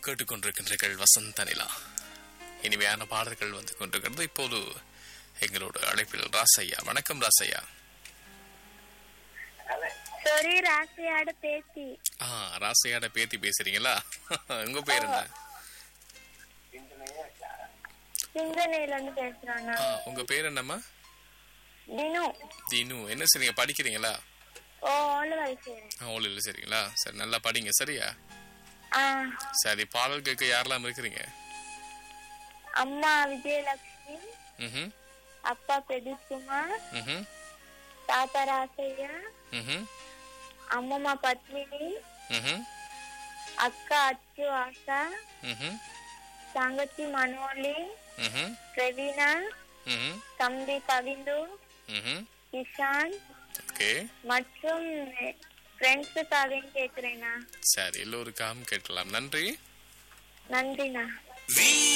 கேட்டுக்கொண்டிருக்கின்றீர்கள் வசந்த நிலா இனிமையான பாடல்கள் வந்து கொண்டிருக்கிறது இப்போது எங்களோட அழைப்பில் ராசையா வணக்கம் ராசையா சொரி ராசியோட பேத்தி ஆ ராசையாட பேத்தி பேசுறீங்களா உங்க பேர் என்ன சிந்தனையில இருந்து பேசுறானா ஆ, உங்க பேர் என்னம்மா தினு தீனு என்ன சரிங்க படிக்கிறீங்களா ஓ ஓல வயசு ஓலில் சரிங்களா சரி நல்லா படிங்க சரியா ஆ சரி பாடல் கேட்க யாரெல்லாம் இருக்கிறீங்க அம்மா விஜயலட்சுமி ம் அப்பா பிரதீப் குமார் ம் தாத்தா ராசையா ம் அம்மம்மா பத்மினி ம் அக்கா அச்சு ஆசா ம் தங்கச்சி மனோலி ம் பிரவீனா ம் தம்பி கவிந்து ம் கிஷான் ஓகே மற்றும் ஃப்ரெண்ட்ஸுக்காகவும் கேட்கிறேண்ணா சரி எல்லோருக்காகவும் கேட்கலாம் நன்றி நன்றிண்ணா வி